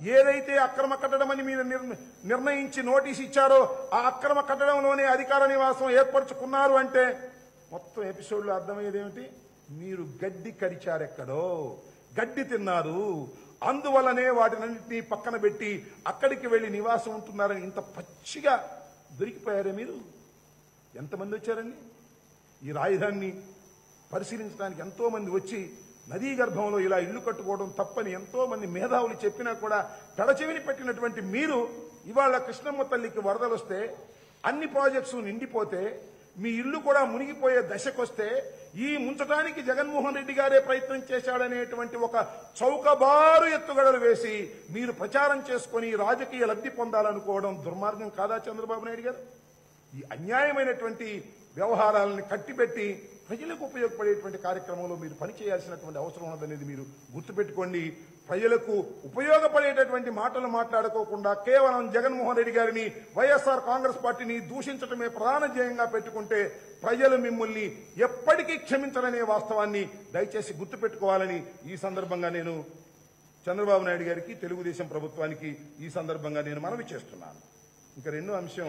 ఏదైతే అక్రమ కట్టడం అని మీరు నిర్ణ- నిర్ణయించి నోటీస్ ఇచ్చారో ఆ అక్రమ కట్టడంలోనే అధికార నివాసం ఏర్పరచుకున్నారు అంటే మొత్తం ఎపిసోడ్లో అర్థమయ్యేది ఏమిటి మీరు గడ్డి కరిచారెక్కడో గడ్డి తిన్నారు అందువల్లనే వాటినన్నింటినీ పక్కన పెట్టి అక్కడికి వెళ్లి నివాసం ఉంటున్నారని ఇంత పచ్చిగా దొరికిపోయారే మీరు ఎంతమంది వచ్చారండి ఈ రాజధానిని పరిశీలించడానికి ఎంతో మంది వచ్చి నదీ గర్భంలో ఇలా ఇల్లు కట్టుకోవడం తప్పని ఎంతో మంది మేధావులు చెప్పినా కూడా పెడచెవిని పెట్టినటువంటి మీరు ఇవాళ కృష్ణమ్మ తల్లికి వరదలు వస్తే అన్ని ప్రాజెక్ట్స్ నిండిపోతే మీ ఇల్లు కూడా మునిగిపోయే దశకొస్తే ఈ ముంచడానికి జగన్మోహన్ రెడ్డి గారే ప్రయత్నం చేశాడనేటువంటి ఒక చౌకబారు ఎత్తుగడలు వేసి మీరు ప్రచారం చేసుకొని రాజకీయ లబ్ధి పొందాలనుకోవడం దుర్మార్గం కాదా చంద్రబాబు నాయుడు గారు ఈ అన్యాయమైనటువంటి వ్యవహారాలను కట్టిపెట్టి ప్రజలకు ఉపయోగపడేటువంటి కార్యక్రమంలో మీరు పనిచేయాల్సినటువంటి అవసరం ఉన్నదనేది మీరు గుర్తుపెట్టుకోండి ప్రజలకు ఉపయోగపడేటటువంటి మాటలు మాట్లాడుకోకుండా కేవలం జగన్మోహన్ రెడ్డి గారిని వైఎస్ఆర్ కాంగ్రెస్ పార్టీని దూషించడమే ప్రధాన ధ్యేయంగా పెట్టుకుంటే ప్రజలు మిమ్మల్ని ఎప్పటికీ క్షమించరనే వాస్తవాన్ని దయచేసి గుర్తుపెట్టుకోవాలని ఈ సందర్భంగా నేను చంద్రబాబు నాయుడు గారికి తెలుగుదేశం ప్రభుత్వానికి ఈ సందర్భంగా నేను మనవి చేస్తున్నాను ఇంకా రెండో అంశం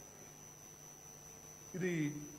ఇది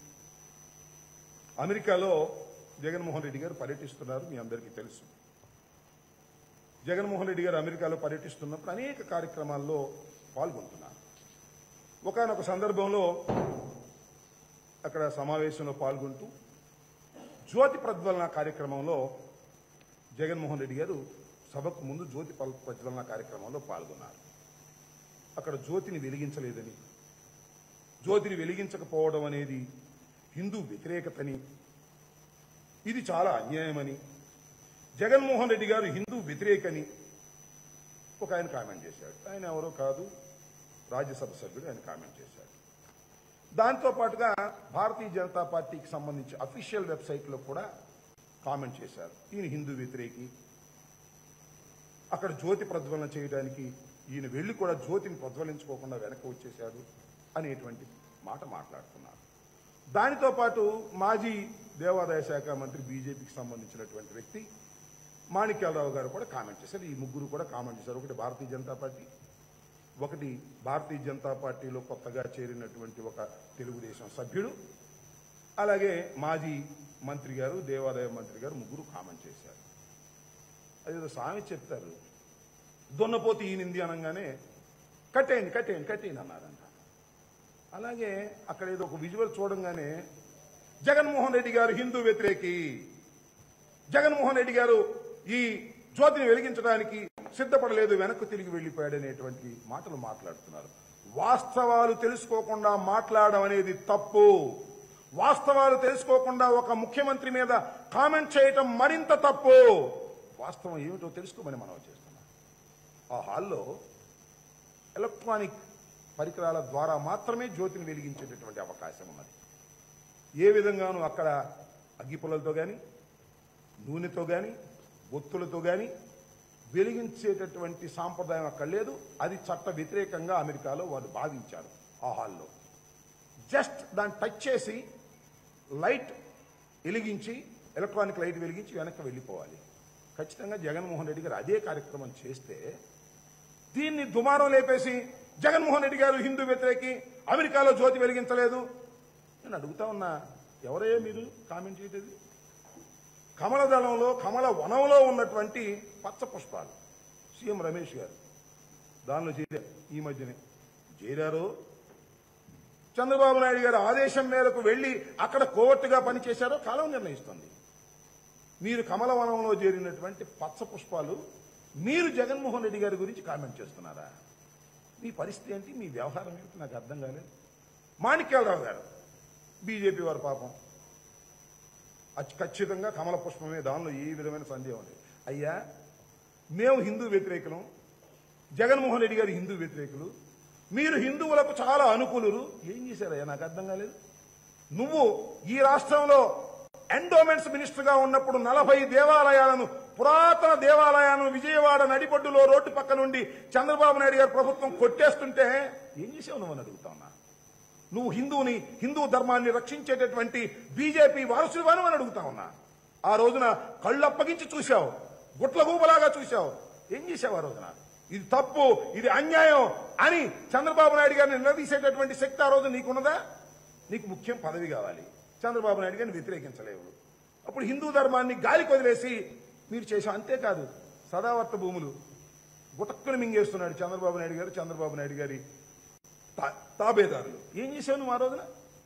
అమెరికాలో జగన్మోహన్ రెడ్డి గారు పర్యటిస్తున్నారు మీ అందరికీ తెలుసు జగన్మోహన్ రెడ్డి గారు అమెరికాలో పర్యటిస్తున్నప్పుడు అనేక కార్యక్రమాల్లో పాల్గొంటున్నారు ఒకనొక సందర్భంలో అక్కడ సమావేశంలో పాల్గొంటూ జ్యోతి ప్రజ్వలన కార్యక్రమంలో జగన్మోహన్ రెడ్డి గారు సభకు ముందు జ్యోతి పల్- ప్రజ్వలన కార్యక్రమంలో పాల్గొన్నారు అక్కడ జ్యోతిని వెలిగించలేదని జ్యోతిని వెలిగించకపోవడం అనేది హిందూ వ్యతిరేకతని ఇది చాలా అన్యాయమని జగన్మోహన్ రెడ్డి గారు హిందూ వ్యతిరేకని ఒక ఆయన కామెంట్ చేశాడు ఆయన ఎవరో కాదు రాజ్యసభ సభ్యుడు ఆయన కామెంట్ చేశాడు దాంతో పాటుగా భారతీయ జనతా పార్టీకి సంబంధించి అఫీషియల్ వెబ్సైట్లో కూడా కామెంట్ చేశారు ఈయన హిందూ వ్యతిరేకి అక్కడ జ్యోతి ప్రజ్వలన చేయడానికి ఈయన వెళ్లి కూడా జ్యోతిని ప్రజ్వలించుకోకుండా వెనక్కి వచ్చేశాడు అనేటువంటి మాట మాట్లాడుతున్నారు దానితో పాటు మాజీ దేవాదాయ శాఖ మంత్రి బీజేపీకి సంబంధించినటువంటి వ్యక్తి మాణిక్యాలరావు గారు కూడా కామెంట్ చేశారు ఈ ముగ్గురు కూడా కామెంట్ చేశారు ఒకటి భారతీయ జనతా పార్టీ ఒకటి భారతీయ జనతా పార్టీలో కొత్తగా చేరినటువంటి ఒక తెలుగుదేశం సభ్యుడు అలాగే మాజీ మంత్రి గారు దేవాదాయ మంత్రి గారు ముగ్గురు కామెంట్ చేశారు అదేదో స్వామి చెప్తారు దున్నపోతే ఈనింది అనగానే కట్టేయండి కట్టేయండి కట్టేయండి అన్నారంట అలాగే అక్కడ ఏదో ఒక విజువల్ చూడంగానే జగన్మోహన్ రెడ్డి గారు హిందూ వ్యతిరేకి జగన్మోహన్ రెడ్డి గారు ఈ జ్యోతిని వెలిగించడానికి సిద్ధపడలేదు వెనక్కు తిరిగి వెళ్లిపోయాడనేటువంటి మాటలు మాట్లాడుతున్నారు వాస్తవాలు తెలుసుకోకుండా మాట్లాడడం అనేది తప్పు వాస్తవాలు తెలుసుకోకుండా ఒక ముఖ్యమంత్రి మీద కామెంట్ చేయటం మరింత తప్పు వాస్తవం ఏమిటో తెలుసుకోమని మనం చేస్తున్నాం ఆ హాల్లో ఎలక్ట్రానిక్ పరికరాల ద్వారా మాత్రమే జ్యోతిని వెలిగించేటటువంటి అవకాశం ఉన్నది ఏ విధంగానూ అక్కడ అగ్గిపుల్లలతో కానీ నూనెతో కానీ ఒత్తులతో కానీ వెలిగించేటటువంటి సాంప్రదాయం అక్కడ లేదు అది చట్ట వ్యతిరేకంగా అమెరికాలో వారు భావించారు ఆ హాల్లో జస్ట్ దాన్ని టచ్ చేసి లైట్ వెలిగించి ఎలక్ట్రానిక్ లైట్ వెలిగించి వెనక్కి వెళ్ళిపోవాలి ఖచ్చితంగా జగన్మోహన్ రెడ్డి గారు అదే కార్యక్రమం చేస్తే దీన్ని దుమారం లేపేసి జగన్మోహన్ రెడ్డి గారు హిందూ వ్యతిరేకి అమెరికాలో జ్యోతి వెలిగించలేదు నేను అడుగుతా ఉన్నా ఎవరయ్యా మీరు కామెంట్ చేయటది కమలదళంలో కమల వనంలో ఉన్నటువంటి పచ్చ పుష్పాలు సీఎం రమేష్ గారు దానిలో చేరారు ఈ మధ్యనే చేరారు చంద్రబాబు నాయుడు గారు ఆదేశం మేరకు వెళ్లి అక్కడ కోర్టుగా పనిచేశారో కాలం నిర్ణయిస్తుంది మీరు కమలవనంలో చేరినటువంటి పచ్చ పుష్పాలు మీరు జగన్మోహన్ రెడ్డి గారి గురించి కామెంట్ చేస్తున్నారా మీ పరిస్థితి ఏంటి మీ వ్యవహారం ఏంటి నాకు అర్థం కాలేదు మాణిక్యాలరావు గారు బీజేపీ వారు పాపం అచ్- ఖచ్చితంగా కమల పుష్పమే దానిలో ఏ విధమైన సందేహం లేదు అయ్యా మేము హిందూ వ్యతిరేకులం జగన్మోహన్ రెడ్డి గారు హిందూ వ్యతిరేకులు మీరు హిందువులకు చాలా అనుకూలురు ఏం చేశారయ్యా నాకు అర్థం కాలేదు నువ్వు ఈ రాష్ట్రంలో ఎండోమెంట్స్ మినిస్టర్ గా ఉన్నప్పుడు నలభై దేవాలయాలను పురాతన దేవాలయాలను విజయవాడ నడిబొడ్డులో రోడ్డు పక్క నుండి చంద్రబాబు నాయుడు గారి ప్రభుత్వం కొట్టేస్తుంటే ఏం చేసావు నువ్వు అని అడుగుతా ఉన్నా నువ్వు హిందువుని హిందూ ధర్మాన్ని రక్షించేటటువంటి బీజేపీ వారసుడివాను అని అడుగుతా ఉన్నా ఆ రోజున కళ్ళు అప్పగించి చూశావు గుట్ల గూబలాగా చూశావు ఏం చేశావు ఆ రోజున ఇది తప్పు ఇది అన్యాయం అని చంద్రబాబు నాయుడు గారిని నిలదీసేటటువంటి శక్తి ఆ రోజు నీకున్నదా నీకు ముఖ్యం పదవి కావాలి చంద్రబాబు నాయుడు గారిని వ్యతిరేకించలేవు అప్పుడు హిందూ ధర్మాన్ని గాలికి వదిలేసి మీరు చేశాం అంతేకాదు సదావర్త భూములు గుటక్కుని మింగేస్తున్నాడు చంద్రబాబు నాయుడు గారు చంద్రబాబు నాయుడు గారి తా- తాబేదారులు ఏం చేసావు నువ్వు ఆ రోజున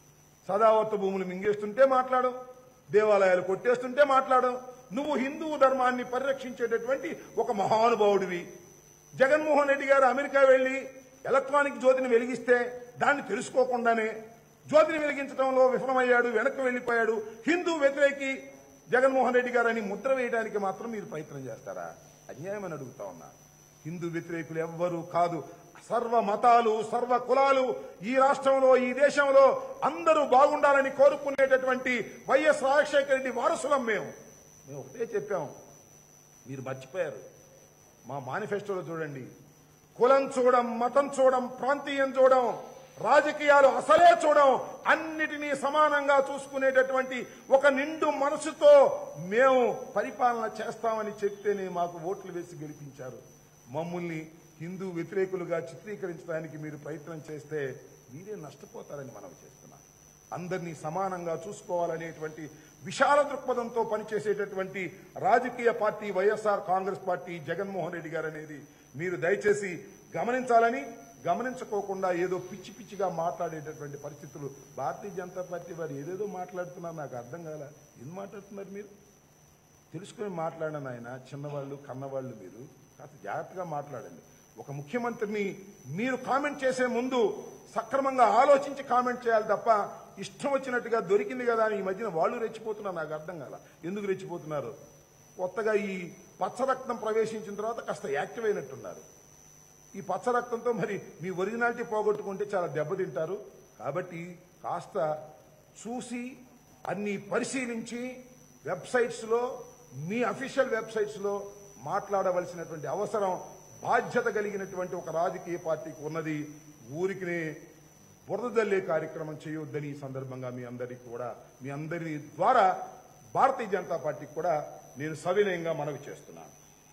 సదావర్త భూములు మింగేస్తుంటే మాట్లాడు దేవాలయాలు కొట్టేస్తుంటే మాట్లాడు నువ్వు హిందూ ధర్మాన్ని పరిరక్షించేటటువంటి ఒక మహానుభావుడివి జగన్మోహన్ రెడ్డి గారు అమెరికా వెళ్లి ఎలక్ట్రానిక్ జ్యోతిని వెలిగిస్తే దాన్ని తెలుసుకోకుండానే జ్యోతిని వెలిగించడంలో విఫలమయ్యాడు వెనక్కి వెళ్లిపోయాడు హిందూ వ్యతిరేకి జగన్మోహన్ రెడ్డి గారు అని ముద్ర వేయడానికి మాత్రం మీరు ప్రయత్నం చేస్తారా అన్యాయం అని అడుగుతా ఉన్నా హిందూ వ్యతిరేకులు ఎవ్వరూ కాదు సర్వ మతాలు సర్వ కులాలు ఈ రాష్ట్రంలో ఈ దేశంలో అందరూ బాగుండాలని కోరుకునేటటువంటి వైఎస్ రాజశేఖర రెడ్డి వారసులం మేము మేము ఒకటే చెప్పాం మీరు మర్చిపోయారు మా మేనిఫెస్టోలో చూడండి కులం చూడం మతం చూడం ప్రాంతీయం చూడం రాజకీయాలు అసలే చూడం అన్నిటినీ సమానంగా చూసుకునేటటువంటి ఒక నిండు మనసుతో మేము పరిపాలన చేస్తామని చెప్తేనే మాకు ఓట్లు వేసి గెలిపించారు మమ్మల్ని హిందూ వ్యతిరేకులుగా చిత్రీకరించడానికి మీరు ప్రయత్నం చేస్తే మీరే నష్టపోతారని మనం చేస్తున్నాం అందరినీ సమానంగా చూసుకోవాలనేటువంటి విశాల దృక్పథంతో పనిచేసేటటువంటి రాజకీయ పార్టీ వైఎస్ఆర్ కాంగ్రెస్ పార్టీ జగన్మోహన్ రెడ్డి గారు అనేది మీరు దయచేసి గమనించాలని గమనించుకోకుండా ఏదో పిచ్చి పిచ్చిగా మాట్లాడేటటువంటి పరిస్థితులు భారతీయ జనతా పార్టీ వారు ఏదేదో మాట్లాడుతున్నారు నాకు అర్థం కాల ఏం మాట్లాడుతున్నారు మీరు తెలుసుకొని మాట్లాడను ఆయన చిన్నవాళ్ళు కన్నవాళ్ళు మీరు కాస్త జాగ్రత్తగా మాట్లాడండి ఒక ముఖ్యమంత్రిని మీరు కామెంట్ చేసే ముందు సక్రమంగా ఆలోచించి కామెంట్ చేయాలి తప్ప ఇష్టం వచ్చినట్టుగా దొరికింది కదా అని ఈ మధ్యన వాళ్ళు రెచ్చిపోతున్నారు నాకు అర్థం కాల ఎందుకు రెచ్చిపోతున్నారు కొత్తగా ఈ పచ్చ రక్తం ప్రవేశించిన తర్వాత కాస్త యాక్టివ్ అయినట్టున్నారు ఈ పచ్చ రక్తంతో మరి మీ ఒరిజినాలిటీ పోగొట్టుకుంటే చాలా దెబ్బతింటారు కాబట్టి కాస్త చూసి అన్ని పరిశీలించి వెబ్సైట్స్లో మీ అఫీషియల్ వెబ్సైట్స్లో మాట్లాడవలసినటువంటి అవసరం బాధ్యత కలిగినటువంటి ఒక రాజకీయ పార్టీకి ఉన్నది ఊరికి బురద జల్లే కార్యక్రమం చేయొద్దని ఈ సందర్భంగా మీ అందరికీ కూడా మీ అందరి ద్వారా భారతీయ జనతా పార్టీకి కూడా నేను సవినయంగా మనవి చేస్తున్నాను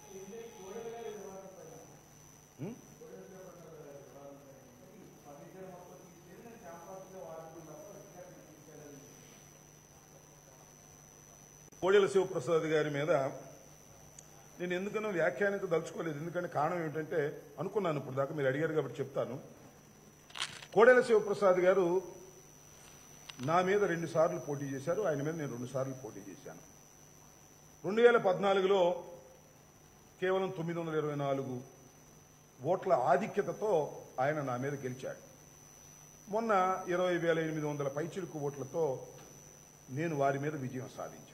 కోడెల శివప్రసాద్ గారి మీద నేను ఎందుకనో వ్యాఖ్యానించ దలుచుకోలేదు ఎందుకంటే కారణం ఏమిటంటే అనుకున్నాను ఇప్పుడు దాకా మీరు అడిగారు కాబట్టి చెప్తాను కోడెల శివప్రసాద్ గారు నా మీద రెండు సార్లు పోటీ చేశారు ఆయన మీద నేను రెండు సార్లు పోటీ చేశాను రెండు వేల పద్నాలుగులో కేవలం తొమ్మిది వందల ఇరవై నాలుగు ఓట్ల ఆధిక్యతతో ఆయన నా మీద గెలిచాడు మొన్న ఇరవై వేల ఎనిమిది వందల పైచిలుకు ఓట్లతో నేను వారి మీద విజయం సాధించాను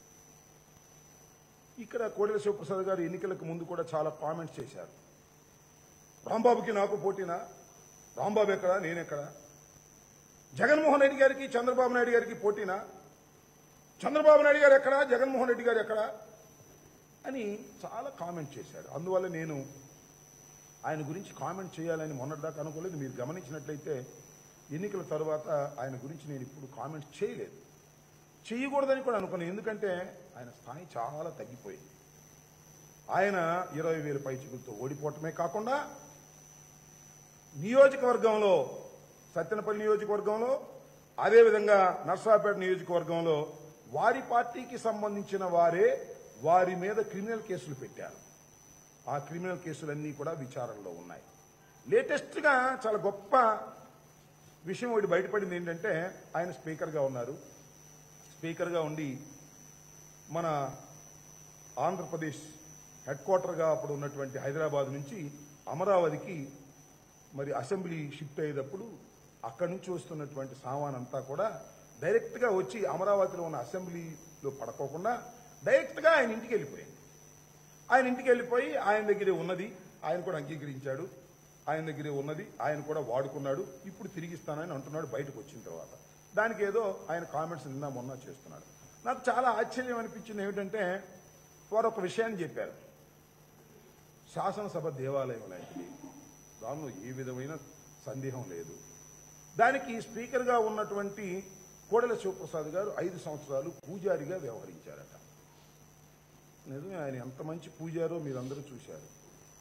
ఇక్కడ కోడెల శివప్రసాద్ గారు ఎన్నికలకు ముందు కూడా చాలా కామెంట్స్ చేశారు రాంబాబుకి నాకు పోటీనా రాంబాబు ఎక్కడా నేనెక్కడా జగన్మోహన్ రెడ్డి గారికి చంద్రబాబు నాయుడు గారికి పోటీనా చంద్రబాబు నాయుడు గారు ఎక్కడా జగన్మోహన్ రెడ్డి గారు ఎక్కడా అని చాలా కామెంట్ చేశారు అందువల్ల నేను ఆయన గురించి కామెంట్ చేయాలని మొన్నటిదాకా అనుకోలేదు మీరు గమనించినట్లయితే ఎన్నికల తర్వాత ఆయన గురించి నేను ఇప్పుడు కామెంట్ చేయలేదు చేయకూడదని కూడా అనుకున్నాను ఎందుకంటే ఆయన స్థాయి చాలా తగ్గిపోయింది ఆయన ఇరవై వేల పైచికులతో ఓడిపోవటమే కాకుండా నియోజకవర్గంలో సత్తెనపల్లి నియోజకవర్గంలో అదేవిధంగా నర్సాపేట నియోజకవర్గంలో వారి పార్టీకి సంబంధించిన వారే వారి మీద క్రిమినల్ కేసులు పెట్టారు ఆ క్రిమినల్ కేసులన్నీ కూడా విచారణలో ఉన్నాయి లేటెస్ట్గా చాలా గొప్ప విషయం ఒకటి బయటపడింది ఏంటంటే ఆయన స్పీకర్గా ఉన్నారు స్పీకర్గా ఉండి మన ఆంధ్రప్రదేశ్ హెడ్ క్వార్టర్గా అప్పుడు ఉన్నటువంటి హైదరాబాద్ నుంచి అమరావతికి మరి అసెంబ్లీ షిఫ్ట్ అయ్యేటప్పుడు అక్కడి నుంచి వస్తున్నటువంటి సామాన్ అంతా కూడా డైరెక్ట్గా వచ్చి అమరావతిలో ఉన్న అసెంబ్లీలో పడుకోకుండా డైరెక్ట్గా ఆయన ఇంటికి వెళ్ళిపోయింది ఆయన ఇంటికి వెళ్ళిపోయి ఆయన దగ్గరే ఉన్నది ఆయన కూడా అంగీకరించాడు ఆయన దగ్గరే ఉన్నది ఆయన కూడా వాడుకున్నాడు ఇప్పుడు తిరిగిస్తానని అంటున్నాడు బయటకు వచ్చిన తర్వాత దానికి ఏదో ఆయన కామెంట్స్ నిన్న మొన్న చేస్తున్నాడు నాకు చాలా ఆశ్చర్యం అనిపించింది ఏమిటంటే వారు ఒక విషయాన్ని చెప్పారు శాసనసభ దేవాలయం లాంటిది దానిలో ఏ విధమైన సందేహం లేదు దానికి స్పీకర్గా ఉన్నటువంటి కోడెల శివప్రసాద్ గారు ఐదు సంవత్సరాలు పూజారిగా వ్యవహరించారట నిజమే ఆయన ఎంత మంచి పూజారో మీరందరూ చూశారు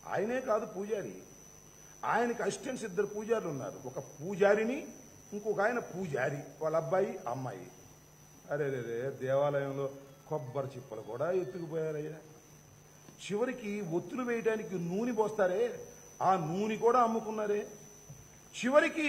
ఆయనే కాదు పూజారి ఆయనకి అసిస్టెంట్స్ ఇద్దరు పూజారులు ఉన్నారు ఒక పూజారిని ఇంకొక ఆయన పూజారి వాళ్ళ అబ్బాయి అమ్మాయి అరే రే రే దేవాలయంలో కొబ్బరి చిప్పలు కూడా ఎత్తుకుపోయారయ్యా చివరికి ఒత్తులు వేయడానికి నూనె పోస్తారే ఆ నూనె కూడా అమ్ముకున్నారే చివరికి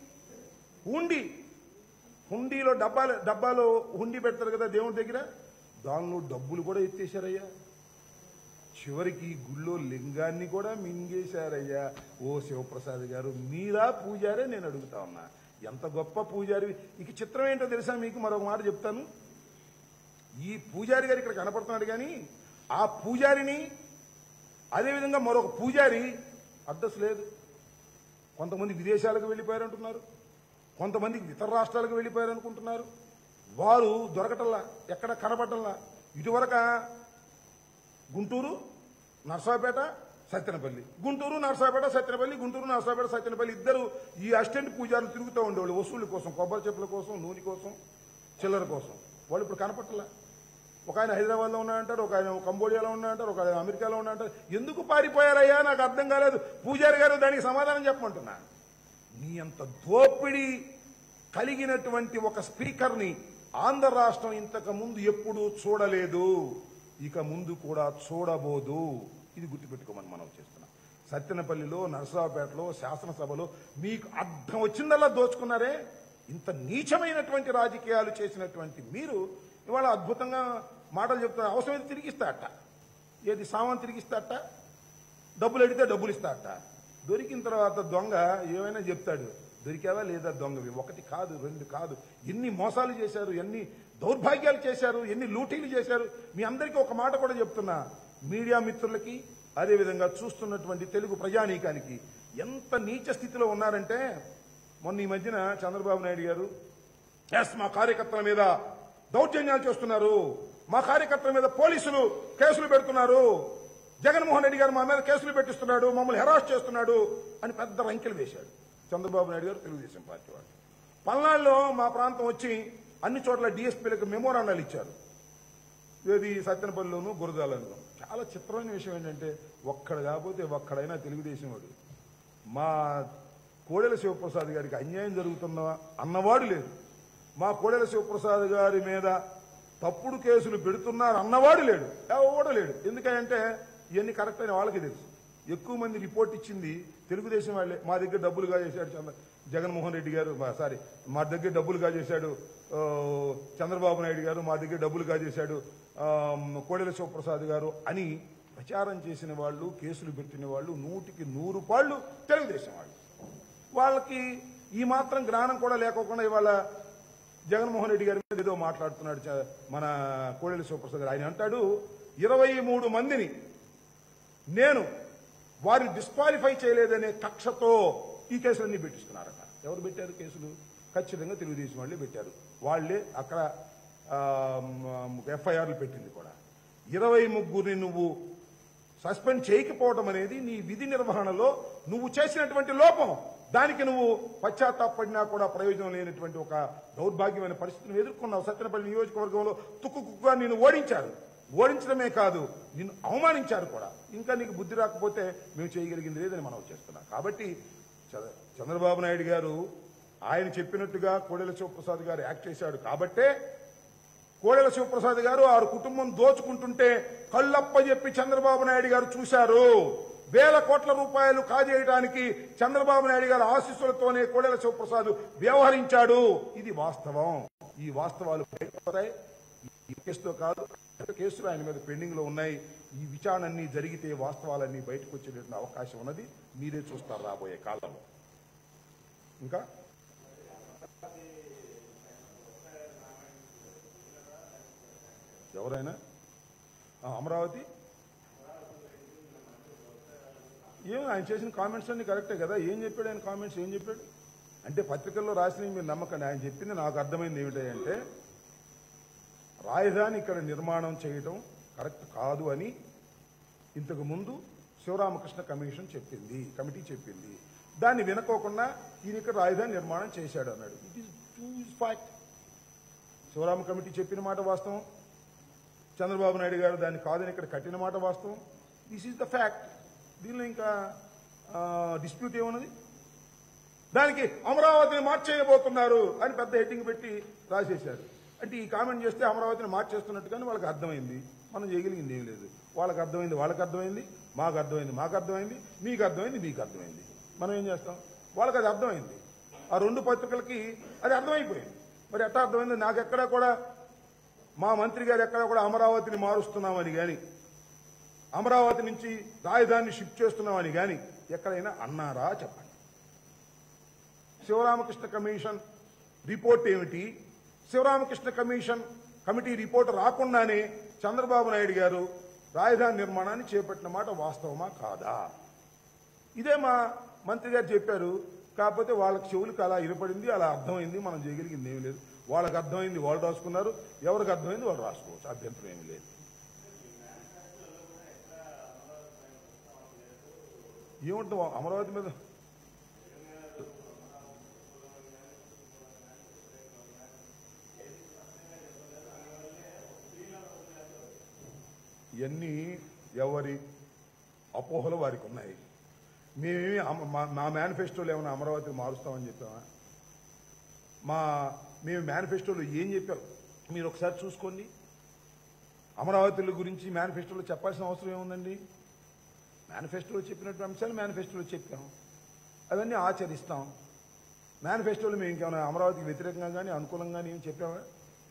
హుండి హుండీలో డబ్బాలు డబ్బాలో హుండీ పెడతారు కదా దేవుడి దగ్గర దానిలో డబ్బులు కూడా ఎత్తేసారయ్యా చివరికి గుళ్ళో లింగాన్ని కూడా మింగేశారయ్యా ఓ శివప్రసాద్ గారు మీరా పూజారే నేను అడుగుతా ఉన్నా ఎంత గొప్ప పూజారి ఇక చిత్రం ఏంటో తెలుసా మీకు మరొక మాట చెప్తాను ఈ పూజారి గారు ఇక్కడ కనపడుతున్నాడు కానీ ఆ పూజారిని అదేవిధంగా మరొక పూజారి అడ్రస్ లేదు కొంతమంది విదేశాలకు వెళ్ళిపోయారంటున్నారు కొంతమంది ఇతర రాష్ట్రాలకు వెళ్ళిపోయారు అనుకుంటున్నారు వారు దొరకటల్లా ఎక్కడ కనపడటల్లా ఇటువరక గుంటూరు నర్సాపేట సత్యనపల్లి గుంటూరు నర్సాపేట సత్యనపల్లి గుంటూరు నర్సాపేట సత్యనపల్లి ఇద్దరు ఈ అసిస్టెంట్ పూజారులు తిరుగుతూ ఉండేవాళ్ళు వసూళ్ళ కోసం కొబ్బరి చెప్పుల కోసం నూనె కోసం చిల్లర కోసం వాళ్ళు ఇప్పుడు కనపట్టలే ఒక ఆయన హైదరాబాద్లో ఉన్నాడంటారు ఒక ఆయన కంబోడియాలో ఉన్నాడంటారు ఒక ఆయన అమెరికాలో ఉన్నాడంటారు ఎందుకు పారిపోయారయ్యా నాకు అర్థం కాలేదు పూజారి గారు దానికి సమాధానం చెప్పమంటున్నా నీ అంత దోపిడీ కలిగినటువంటి ఒక స్పీకర్ని ఆంధ్ర రాష్ట్రం ఇంతకు ముందు ఎప్పుడూ చూడలేదు ఇక ముందు కూడా చూడబోదు ఇది గుర్తుపెట్టుకోమని మనం చేస్తున్నాం సత్తెనపల్లిలో నరసరావుపేటలో శాసనసభలో మీకు అర్థం వచ్చిందల్లా దోచుకున్నారే ఇంత నీచమైనటువంటి రాజకీయాలు చేసినటువంటి మీరు ఇవాళ అద్భుతంగా మాటలు చెప్తున్నారు అవసరమైతే తిరిగిస్తారట ఏది సామాన్ తిరిగిస్తారట డబ్బులు అడిగితే డబ్బులు ఇస్తారట దొరికిన తర్వాత దొంగ ఏమైనా చెప్తాడు దొరికావా లేదా దొంగవి ఒకటి కాదు రెండు కాదు ఎన్ని మోసాలు చేశారు ఎన్ని దౌర్భాగ్యాలు చేశారు ఎన్ని లూటీలు చేశారు మీ అందరికీ ఒక మాట కూడా చెప్తున్నా మీడియా మిత్రులకి అదేవిధంగా చూస్తున్నటువంటి తెలుగు ప్రజానీకానికి ఎంత నీచ స్థితిలో ఉన్నారంటే మొన్న ఈ మధ్యన చంద్రబాబు నాయుడు గారు ఎస్ మా కార్యకర్తల మీద దౌర్జన్యాలు చేస్తున్నారు మా కార్యకర్తల మీద పోలీసులు కేసులు పెడుతున్నారు జగన్మోహన్ రెడ్డి గారు మా మీద కేసులు పెట్టిస్తున్నాడు మమ్మల్ని హెరాస్ చేస్తున్నాడు అని పెద్ద రంకెలు వేశాడు చంద్రబాబు నాయుడు గారు తెలుగుదేశం పార్టీ వాళ్ళు పల్నాడులో మా ప్రాంతం వచ్చి అన్ని చోట్ల డిఎస్పీలకు మెమోరాండాలు ఇచ్చారు ఏది సత్యనపల్లిలోను గురజాలలో చాలా చిత్రమైన విషయం ఏంటంటే ఒక్కడు కాకపోతే ఒక్కడైనా తెలుగుదేశం వాడు మా కోడెల శివప్రసాద్ గారికి అన్యాయం జరుగుతున్న అన్నవాడు లేదు మా కోడెల శివప్రసాద్ గారి మీద తప్పుడు కేసులు పెడుతున్నారు అన్నవాడు లేడు ఎవడు లేడు ఎందుకంటే ఇవన్నీ కరెక్ట్ అని వాళ్ళకి తెలుసు ఎక్కువ మంది రిపోర్ట్ ఇచ్చింది తెలుగుదేశం వాళ్ళే మా దగ్గర డబ్బులుగా చేశాడు చంద్ర జగన్మోహన్ రెడ్డి గారు మా- సారీ మా దగ్గర డబ్బులుగా చేశాడు ఆ, చంద్రబాబు నాయుడు గారు మా దగ్గర డబ్బులుగా చేశాడు ఆ, కోడెల శివప్రసాద్ గారు అని ప్రచారం చేసిన వాళ్ళు కేసులు పెట్టిన వాళ్ళు నూటికి నూరు పాళ్ళు తెలుగుదేశం వాళ్ళు వాళ్ళకి ఈ మాత్రం జ్ఞానం కూడా లేకోకుండా ఇవాళ జగన్మోహన్ రెడ్డి గారి మీద ఏదో మాట్లాడుతున్నాడు చ- మన కోడెల శివప్రసాద్ గారు ఆయన అంటాడు ఇరవై మూడు మందిని నేను వారిని డిస్క్వాలిఫై చేయలేదనే కక్షతో ఈ కేసులన్నీ పెట్టిస్తున్నారట ఎవరు పెట్టారు కేసులు ఖచ్చితంగా తెలుగుదేశం వాళ్ళే పెట్టారు వాళ్ళే అక్కడ ఎఫ్ఐఆర్లు పెట్టింది కూడా ఇరవై ముగ్గురిని నువ్వు సస్పెండ్ చేయకపోవడం అనేది నీ విధి నిర్వహణలో నువ్వు చేసినటువంటి లోపం దానికి నువ్వు పశ్చాత్తాపడినా కూడా ప్రయోజనం లేనటువంటి ఒక దౌర్భాగ్యమైన పరిస్థితిని ఎదుర్కొన్నావు సత్యనపల్లి నియోజకవర్గంలో తుక్కు కుక్కుగా నిన్ను ఓడించారు ఓడించడమే కాదు నిన్ను అవమానించారు కూడా ఇంకా నీకు బుద్ధి రాకపోతే మేము చేయగలిగింది లేదని మనం చేస్తున్నాం కాబట్టి చ- చంద్రబాబు నాయుడు గారు ఆయన చెప్పినట్టుగా కోడెల శివప్రసాద్ గారు యాక్ట్ చేశాడు కాబట్టే కోడెల శివప్రసాద్ గారు ఆరు కుటుంబం దోచుకుంటుంటే కళ్ళప్ప చెప్పి చంద్రబాబు నాయుడు గారు చూశారు వేల కోట్ల రూపాయలు కాజేయడానికి చంద్రబాబు నాయుడు గారి ఆశీస్సులతోనే కోడెల శివప్రసాద్ వ్యవహరించాడు ఇది వాస్తవం ఈ వాస్తవాలు బయటపడతాయి ఈ కేసుతో కాదు అనేక కేసులు ఆయన మీద పెండింగ్ లో ఉన్నాయి ఈ విచారణ అన్ని జరిగితే వాస్తవాలన్నీ బయటకు వచ్చేటువంటి అవకాశం ఉన్నది మీరే చూస్తారు రాబోయే కాలంలో ఇంకా ఎవరైనా ఆ, అమరావతి ఏం ఆయన చేసిన కామెంట్స్ అన్ని కరెక్టే కదా ఏం చెప్పాడు ఆయన కామెంట్స్ ఏం చెప్పాడు అంటే పత్రికల్లో రాసినవి మీరు నమ్మకండి ఆయన చెప్పింది నాకు అర్థమైంది ఏమిటంటే రాజధాని ఇక్కడ నిర్మాణం చేయటం కరెక్ట్ కాదు అని ఇంతకు ముందు శివరామకృష్ణ కమిషన్ చెప్పింది కమిటీ చెప్పింది దాన్ని వినకోకుండా ఈయన ఇక్కడ రాజధాని నిర్మాణం చేశాడు అన్నాడు it is to fact Sivarama committee చెప్పిన మాట వాస్తవం చంద్రబాబు నాయుడు గారు దాన్ని కాదని ఇక్కడ కట్టిన మాట వాస్తవం దిస్ ఈజ్ ద ఫ్యాక్ట్ దీనిలో ఇంకా డిస్ప్యూట్ ఏమున్నది దానికి అమరావతిని మార్చేయబోతున్నారు అని పెద్ద హెడ్డింగ్ పెట్టి రాసేశారు అంటే ఈ కామెంట్ చేస్తే అమరావతిని మార్చేస్తున్నట్టుగానే వాళ్ళకి అర్థమైంది మనం చేయగలిగింది ఏం లేదు వాళ్ళకి అర్థమైంది వాళ్ళకి అర్థమైంది మాకు అర్థమైంది మాకు అర్థమైంది మీకు అర్థమైంది మీకు అర్థమైంది మనం ఏం చేస్తాం వాళ్ళకి అది అర్థమైంది ఆ రెండు పత్రికలకి అది అర్థమైపోయింది మరి ఎట్లా అర్థమైంది నాకు ఎక్కడా కూడా మా మంత్రి గారు ఎక్కడా కూడా అమరావతిని మారుస్తున్నామని కానీ అమరావతి నుంచి రాజధానిని షిఫ్ట్ చేస్తున్నామని కానీ ఎక్కడైనా అన్నారా చెప్పండి శివరామకృష్ణ కమిషన్ రిపోర్ట్ ఏమిటి శివరామకృష్ణ కమిషన్ కమిటీ రిపోర్ట్ రాకుండానే చంద్రబాబు నాయుడు గారు రాజధాని నిర్మాణాన్ని చేపట్టిన మాట వాస్తవమా కాదా ఇదే మా మంత్రి గారు చెప్పారు కాకపోతే వాళ్ళకి చెవులకు అలా ఇరపడింది అలా అర్థమైంది మనం చేయగలిగింది ఏమీ లేదు వాళ్ళకి అర్థమైంది వాళ్ళు రాసుకున్నారు ఎవరికి అర్థమైంది వాళ్ళు రాసుకోవచ్చు అభ్యంతరం ఏమీ లేదు ఏముంటుంది అమరావతి మీద ఇవన్నీ ఎవరి అపోహలు వారికి ఉన్నాయి మేమేమి అమ- మా- మా మేనిఫెస్టోలో ఏమైనా అమరావతి మారుస్తామని చెప్పామా మా మేము మేనిఫెస్టోలో ఏం చెప్పాం మీరు ఒకసారి చూసుకోండి అమరావతుల గురించి మేనిఫెస్టోలో చెప్పాల్సిన అవసరం ఏముందండి మేనిఫెస్టోలో చెప్పినట్టు అంశాలు మేనిఫెస్టోలో చెప్పాం అవన్నీ ఆచరిస్తాం మేనిఫెస్టోలో మేము ఇంకేమైనా అమరావతికి వ్యతిరేకంగా కానీ అనుకూలంగా కానీ ఏం చెప్పామా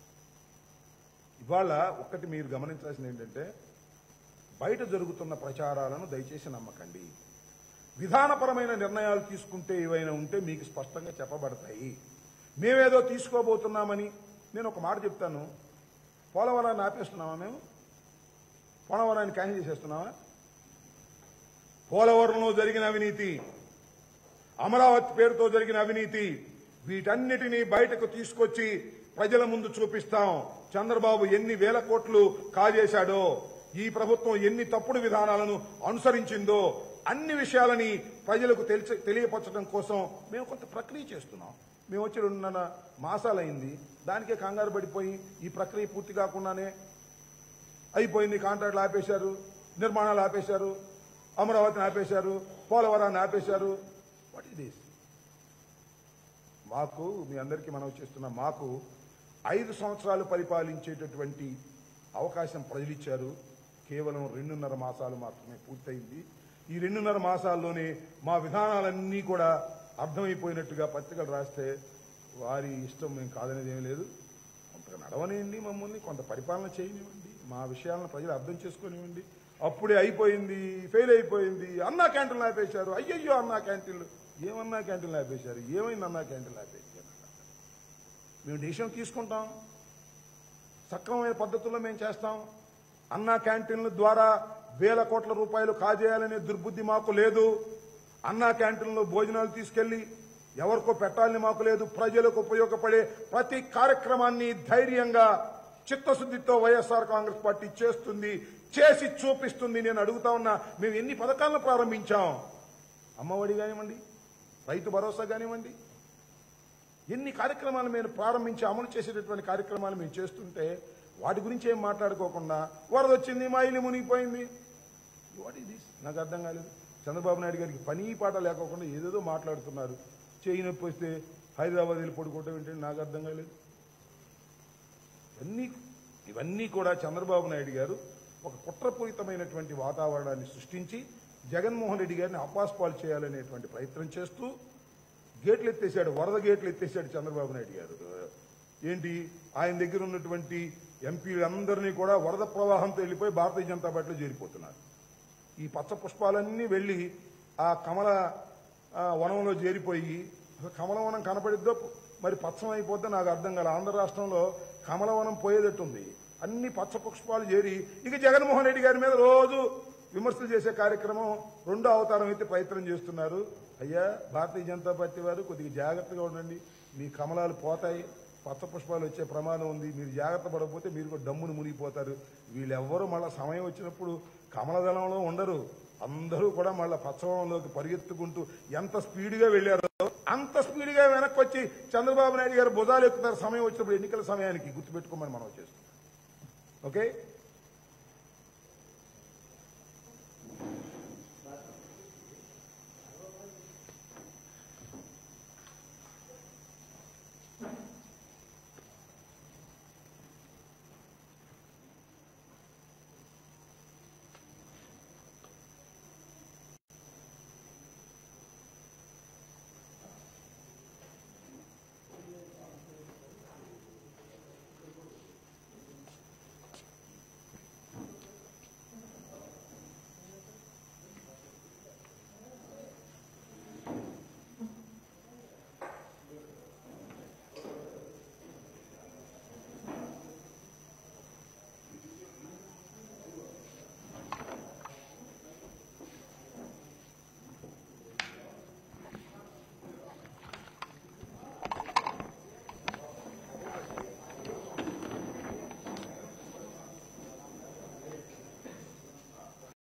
ఇవాళ ఒక్కటి మీరు గమనించాల్సింది ఏంటంటే బయట జరుగుతున్న ప్రచారాలను దయచేసి నమ్మకండి విధానపరమైన నిర్ణయాలు తీసుకుంటే ఏవైనా ఉంటే మీకు స్పష్టంగా చెప్పబడతాయి మేమేదో తీసుకోబోతున్నామని నేను ఒక మాట చెప్తాను పోలవరాన్ని ఆపేస్తున్నామా మేము పోలవరాన్ని క్యాన్సిల్ చేసేస్తున్నామా పోలవరంలో జరిగిన అవినీతి అమరావతి పేరుతో జరిగిన అవినీతి వీటన్నిటినీ బయటకు తీసుకొచ్చి ప్రజల ముందు చూపిస్తాం చంద్రబాబు ఎన్ని వేల కోట్లు కాజేశాడో ఈ ప్రభుత్వం ఎన్ని తప్పుడు విధానాలను అనుసరించిందో అన్ని విషయాలని ప్రజలకు తెలిసి తెలియపరచడం కోసం మేము కొంత ప్రక్రియ చేస్తున్నాం మేము వచ్చి రెండున్నర మాసాలైంది దానికే కంగారు పడిపోయి ఈ ప్రక్రియ పూర్తి కాకుండానే అయిపోయింది కాంట్రాక్ట్లు ఆపేశారు నిర్మాణాలు ఆపేశారు అమరావతిని ఆపేశారు పోలవరాన్ని ఆపేశారు వాట్ ఇస్ దిస్ మాకు మీ అందరికీ మనం చేస్తున్న మాకు ఐదు సంవత్సరాలు పరిపాలించేటటువంటి అవకాశం ప్రజలు ఇచ్చారు కేవలం రెండున్నర మాసాలు మాత్రమే పూర్తయింది ఈ రెండున్నర మాసాల్లోనే మా విధానాలన్నీ కూడా అర్థమైపోయినట్టుగా పత్రికలు రాస్తే వారి ఇష్టం మేము కాదనేది ఏమీ లేదు కొంత నడవనివ్వండి మమ్మల్ని కొంత పరిపాలన చేయనివ్వండి మా విషయాలను ప్రజలు అర్థం చేసుకునివ్వండి అప్పుడే అయిపోయింది ఫెయిల్ అయిపోయింది అన్నా క్యాంటీన్లు ఆపేశారు అయ్యయ్యో అన్నా క్యాంటీన్లు ఏమన్నా క్యాంటీన్లు ఆపేశారు ఏమైంది అన్నా క్యాంటీన్లు ఆపేశారు మేము డిసిషన్ తీసుకుంటాం సక్రమమైన పద్ధతుల్లో మేము చేస్తాం అన్నా క్యాంటీన్ల ద్వారా వేల కోట్ల రూపాయలు కాజేయాలనే దుర్బుద్ధి మాకు లేదు అన్నా క్యాంటీన్లో భోజనాలు తీసుకెళ్లి ఎవరికో పెట్టాలని మాకు లేదు ప్రజలకు ఉపయోగపడే ప్రతి కార్యక్రమాన్ని ధైర్యంగా చిత్తశుద్ధితో వైఎస్ఆర్ కాంగ్రెస్ పార్టీ చేస్తుంది చేసి చూపిస్తుంది నేను అడుగుతా ఉన్నా మేము ఎన్ని పథకాలను ప్రారంభించాం అమ్మఒడి కానివ్వండి రైతు భరోసా కానివ్వండి ఎన్ని కార్యక్రమాలు మేము ప్రారంభించి అమలు చేసేటటువంటి కార్యక్రమాలు మేము చేస్తుంటే వాటి గురించి ఏం మాట్లాడుకోకుండా వరద వచ్చింది మా ఇల్లు మునిగిపోయింది వాట్ ఇది నాకు అర్థం కాలేదు చంద్రబాబు నాయుడు గారికి పని పాట లేకోకుండా ఏదేదో మాట్లాడుతున్నారు చేయి నొప్పి వస్తే హైదరాబాద్ వెళ్ళి పడుకోవటం ఏంటంటే నాకు అర్థం కాలేదు ఇవన్నీ ఇవన్నీ కూడా చంద్రబాబు నాయుడు గారు ఒక కుట్రపూరితమైనటువంటి వాతావరణాన్ని సృష్టించి జగన్మోహన్ రెడ్డి గారిని అపాస్పాలు చేయాలనేటువంటి ప్రయత్నం చేస్తూ గేట్లు ఎత్తేసాడు వరద గేట్లు ఎత్తేసాడు చంద్రబాబు నాయుడు గారు ఏంటి ఆయన దగ్గర ఉన్నటువంటి ఎంపీలందరినీ కూడా వరద ప్రవాహంతో వెళ్ళిపోయి భారతీయ జనతా పార్టీలో చేరిపోతున్నారు ఈ పచ్చ పుష్పాలన్నీ వెళ్ళి ఆ కమల ఆ, వనంలో చేరిపోయి అసలు కమలవనం కనపడిద్దో మరి పచ్చం అయిపోద్దో నాకు అర్థం కాదు ఆంధ్ర రాష్ట్రంలో కమలవనం పోయేటట్టుంది అన్ని పచ్చ పుష్పాలు చేరి ఇక జగన్మోహన్ రెడ్డి గారి మీద రోజు విమర్శలు చేసే కార్యక్రమం రెండో అవతారం అయితే ప్రయత్నం చేస్తున్నారు అయ్యా భారతీయ జనతా పార్టీ వారు కొద్దిగా జాగ్రత్తగా ఉండండి మీ కమలాలు పోతాయి పచ్చ పుష్పాలు వచ్చే ప్రమాదం ఉంది మీరు జాగ్రత్త పడకపోతే మీరు కూడా డమ్మును మునిగిపోతారు వీళ్ళెవ్వరూ మళ్ళీ సమయం వచ్చినప్పుడు కమలదళంలో ఉండరు అందరూ కూడా మళ్ళీ పచ్చవనంలోకి పరిగెత్తుకుంటూ ఎంత స్పీడ్గా వెళ్ళారో అంత స్పీడ్గా వెనక్కి వచ్చి చంద్రబాబు నాయుడు గారు భుజాలు ఎక్కుతారు సమయం వచ్చినప్పుడు ఎన్నికల సమయానికి గుర్తుపెట్టుకోమని మనం చేస్తున్నాం ఓకే